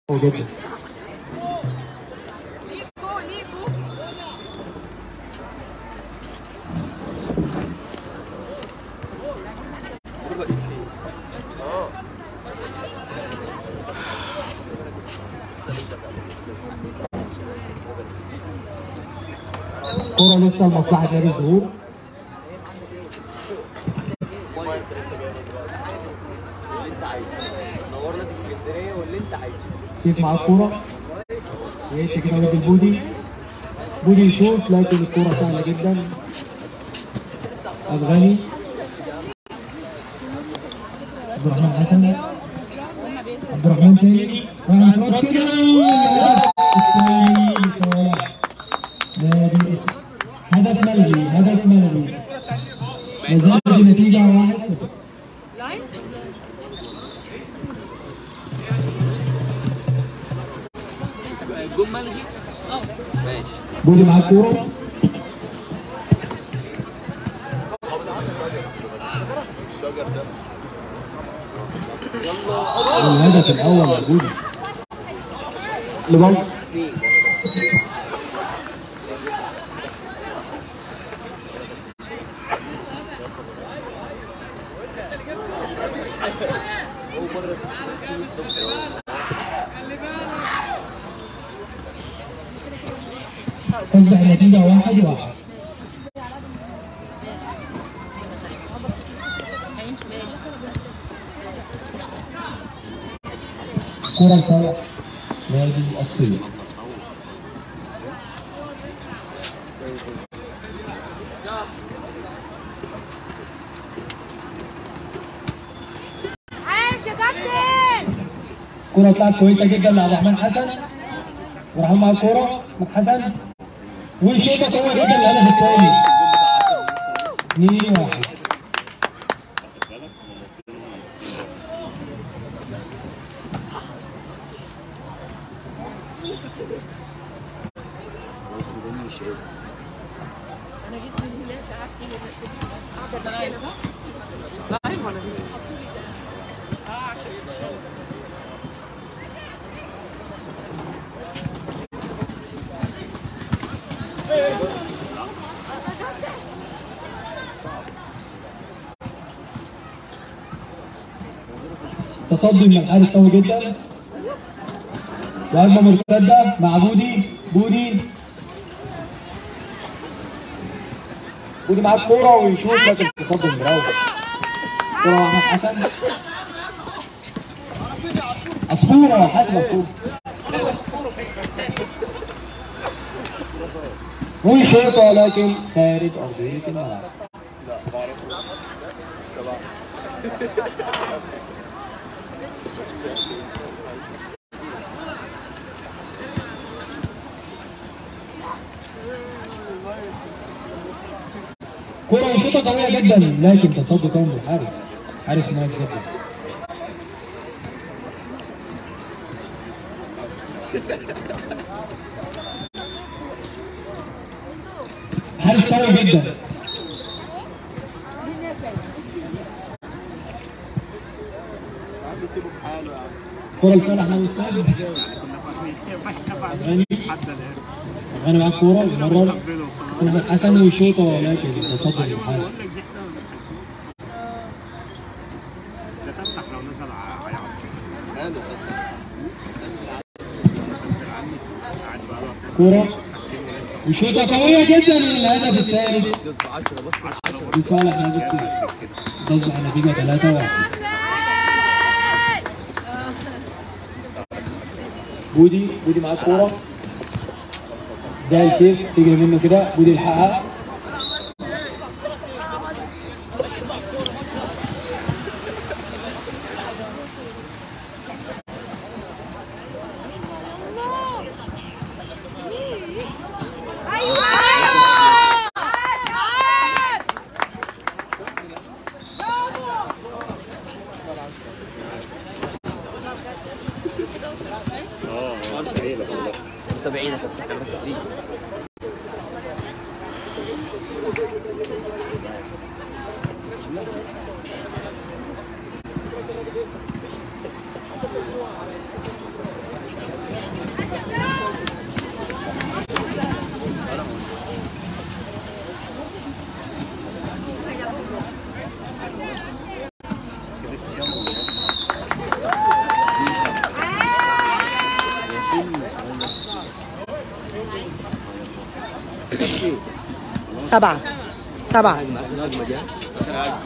جدا ليكو ليكو كرة لسه لمصلحة نادي الزهور اللي انت عايزه نورنا في اسكندريه واللي انت عايزه سيف مع الكرة ويأتي كده ولد البودي بودي يشوط لكن الكرة سهلة جدا أفغاني عبد الرحمن حسن عبد الرحمن تاني وهنفرط كده الهدف الثاني لصالح نادي اسم هدف ملغي هدف ملغي ما زالت النتيجة 1-0 لاين الجون ملغي اه ماشي بودي مع الكورة الشجر ده الهدف الأول يا بودي لبلط اثنين أول مرة تكون الصبح تصبح النتيجة واحد واحد كرة لصالح نادي الصين عاش يا كابتن كرة طلعت كويسة جدا لعبد الرحمن حسن ورحمن مع الكرة من حسن وشوطة قوية جدا للهدف الثاني 2 1 انا جيت من هنا قعدت قاعده لايف صح؟ لايف ولا تصدي من الحارس قوي جدا وهجمة مرتدة مع بودي بودي بودي معاه الكورة ويشوط لكن تصدي من راوي كورة أحمد حسن عصفورة حاسب عصفورة ويشوطها لكن خارج أرضية الملعب كرة يشوطها قوية جدا لكن تصدي قوي من الحارس حارس مميز جدا حارس قوي جدا عم سيبه في حاله يا عم كرة لصالح نادي السعد غني غني معاه الكورة يمرر أحمد حسن ويشوطها لكن تصدي من الحارس انا كرة وشوطة قوية جدا للهدف الثالث ضد 10 بس لصالح نادي السعد تصبح النتيجة 3 1 بودي بودي معاه الكورة ده سيف تجري منه كده بودي يلحقها ايوه انت بعيد يا كابتن مركزين سبعة سبعة هجمة آخر هجمة دي ها؟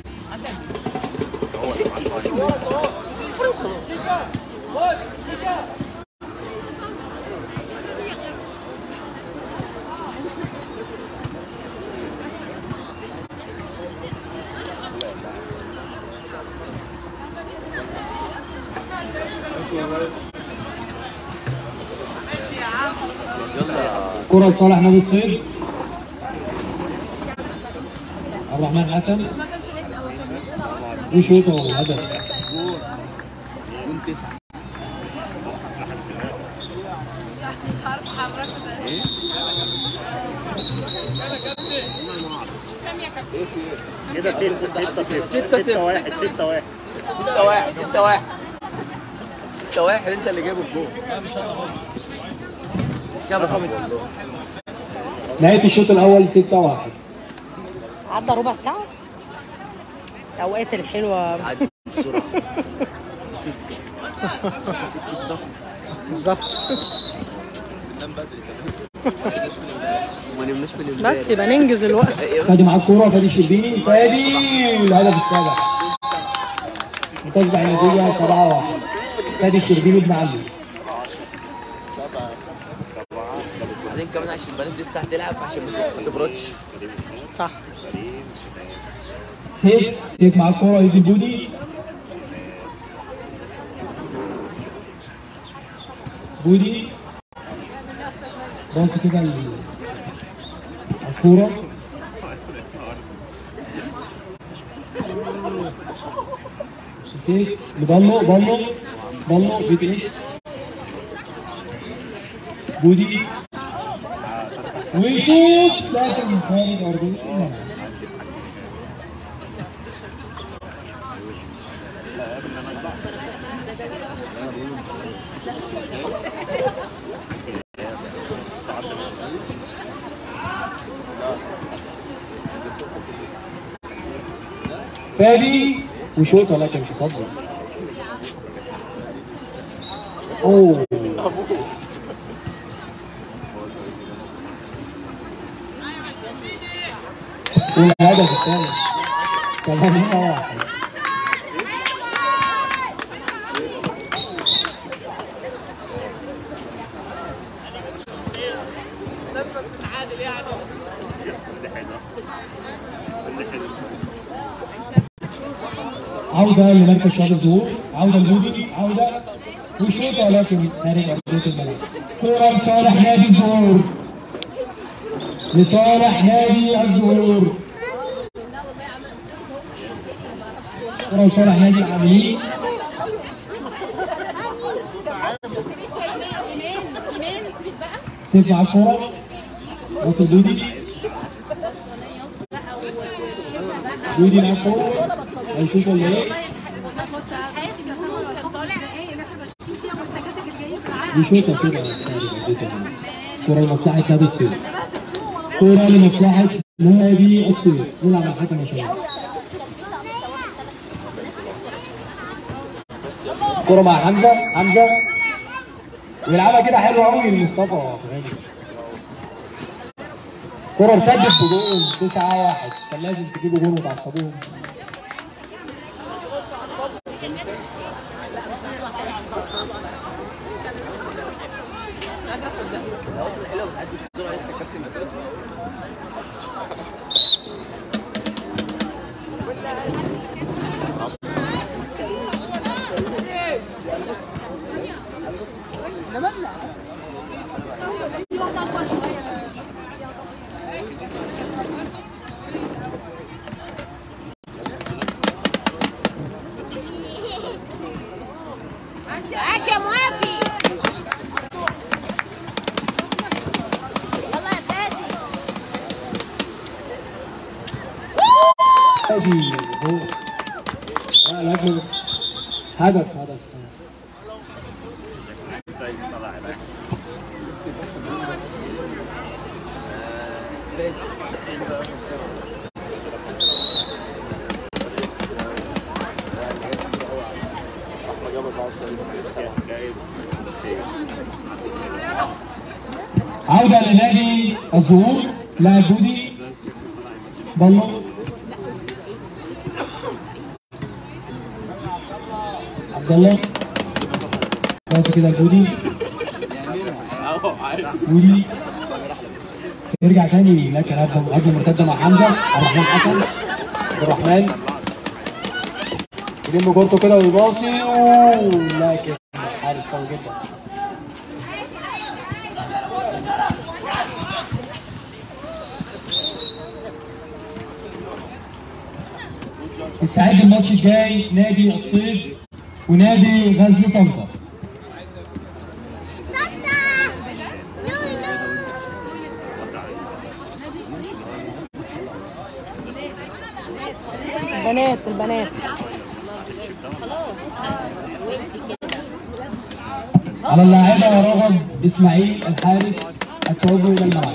كرة لصالح نادي الصيد عبد الرحمن حسن وشوطه هدف جون تسعة كده ستة ستة صفر ستة صفر. ستة واحد ستة واحد ستة واحد ستة واحد ستة واحد انت اللي جايب الجول شبكة نهاية الشوط الأول 6 1 عدى ربع ساعة الأوقات الحلوة عدي بسرعة ستة ستة صفر بالظبط وما نمناش من امبارح بس يبقى ننجز الوقت فادي معاه الكورة فادي الشربيني فادي الهدف السابع وتصبح النتيجة 7 1 فادي الشربيني بن علي بعدين كمان عشان البنات لسه هتلعب عشان ما تبردش صح سيف سيف مع الكورة يدي بودي بودي بص كده ال- عصفورة سيف لبالو بالو بالو بيت ايش بودي ويشوط لكن خارج ارض الملعب فادي وشوطه لكن تصدر اوه والهدف الثاني ثمانية واحد عودة لمركز شباب الظهور عودة لبودي عودة وشوطة لكن خارج أرضية الملعب كرة لصالح نادي الظهور لصالح نادي الظهور كرة لصالح نادي العاملين سيف مع الكرة وصل بودي بودي مع الكرة هيشوط ولا ايه؟ وشوطة كده خارج أرضية الملعب كرة لمصلحة نادي الصيد كرة لمصلحة نادي الصيد نلعب على الحكم يا شباب كرة مع حمزة حمزة ويلعبها كده حلوة قوي لمصطفى غالي كرة ارتدت بجول 9 1 كان لازم تجيبوا جول وتعصبوهم الحلوة بتعدي بسرعة لسه كابتن عاشا موافي يلا يا فادي ادي هو لا لازم هدف هدف عودة لنادي الظهور لاعب بودي ضلوا عبد الله بس كده بودي بودي يرجع تاني لكن هجمه هجمه مرتده مع حمزه عبد الرحمن حسن عبد الرحمن يلم كورته كده ويباصي أوه، لكن حارس قوي جدا استعد الماتش الجاي نادي الصيد ونادي غزل طنطا البنات البنات على اللاعبة رغد إسماعيل الحارس التوجه إلى الملعب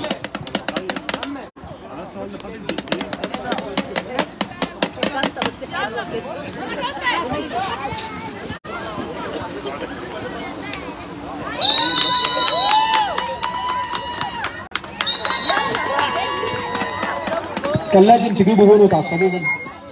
كان لازم تجيبوا جول وتعصبوه منه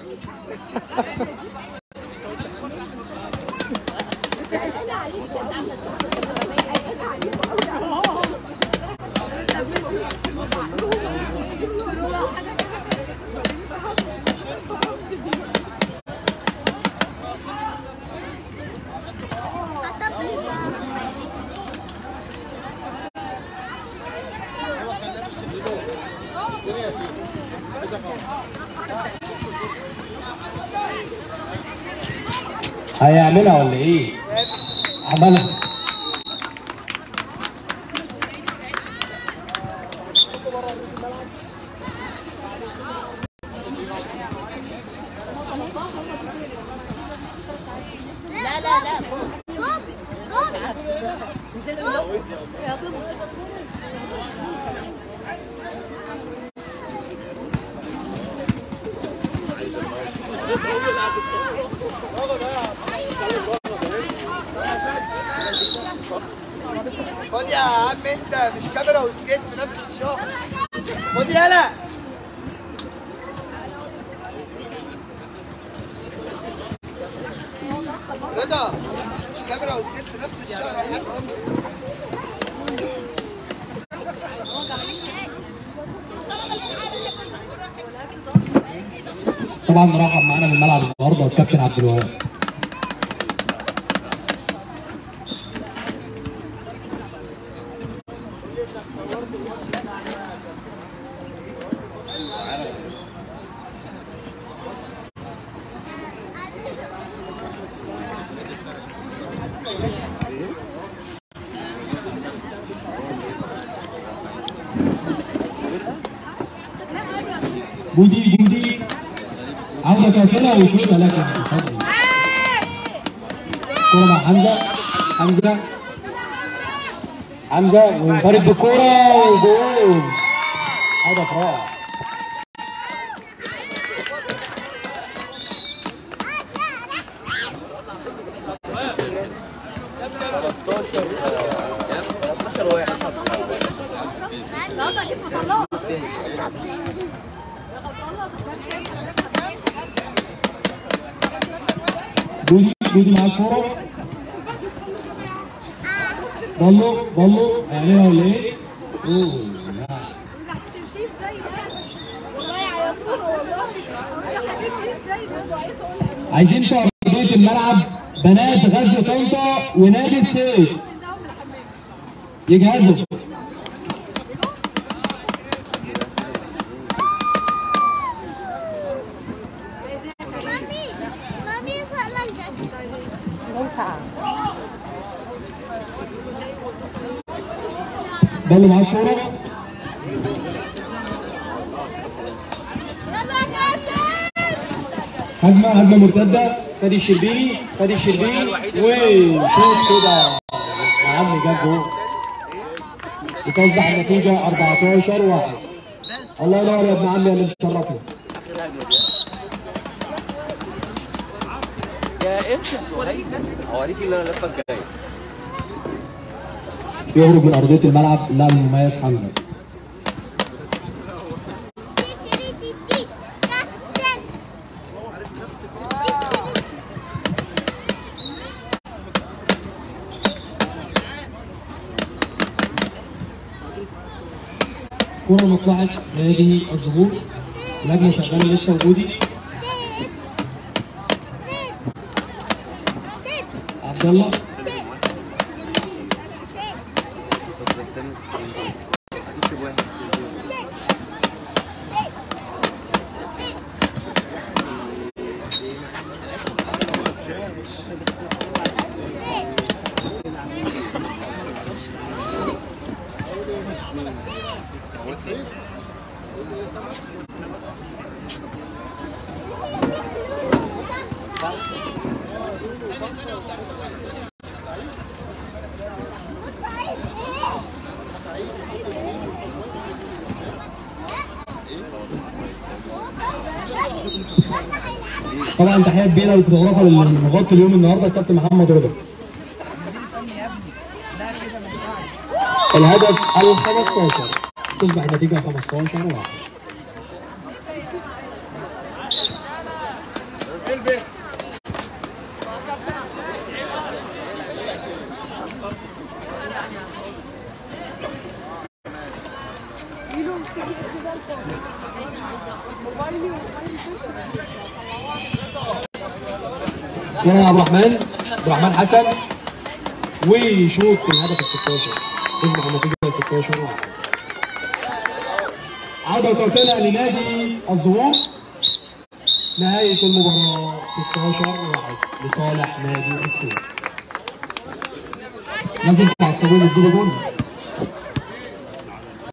هيعملها ولا ايه؟ عملها لا لا لا قوم قوم خد يا عم انت مش كاميرا وسكيت في نفس الشهر خد يلا رضا مش كاميرا وسكيت في نفس الشهر يا حاج طبعا مرحب معانا في الملعب النهارده الكابتن عبد الوهاب بودي بودي عودة كافلة وشوطة لكن بفضل كورة مع حمزة حمزة حمزة وينفرد بالكورة وجول هدف رائع بودي بودي مع الكورة ضلوا ضلوا هيعملها ولا ايه؟ اوه لا. عايزين في ارضيه الملعب بنات غزل طنطا ونادي السيف يجهزوا مامي مامي فعلا جت لهم ساعة ضلوا مع الكورة يلا يا كابتن هجمة هجمة مرتدة فادي الشربيني فادي الشربيني وشوط كده يا عم جاب جول وتصبح النتيجة 14 واحد الله ينور يا ابن عمي اللي مشرفنا يا امشي يا سهيل اوريك اللي انا لفه الجايه يخرج من أرضية الملعب اللاعب المميز حمزة تي تي تي تي كرة مصلحة نادي الزهور لجنة شغالة لسه وجودي عبد الله هتكتب واحد طبعا تحية كبيرة للفوتوغرافر اللي مغطي اليوم النهارده الكابتن محمد رضا. الهدف ال 15 تصبح النتيجة 15 واحد. يلا يا عبد الرحمن عبد الرحمن حسن ويشوط الهدف ال 16 تصبح النتيجة 16 واحد. عودة وتوفيقنا لنادي الظهور نهاية المباراة 16 واحد لصالح نادي الثور لازم تعصبون الدور جول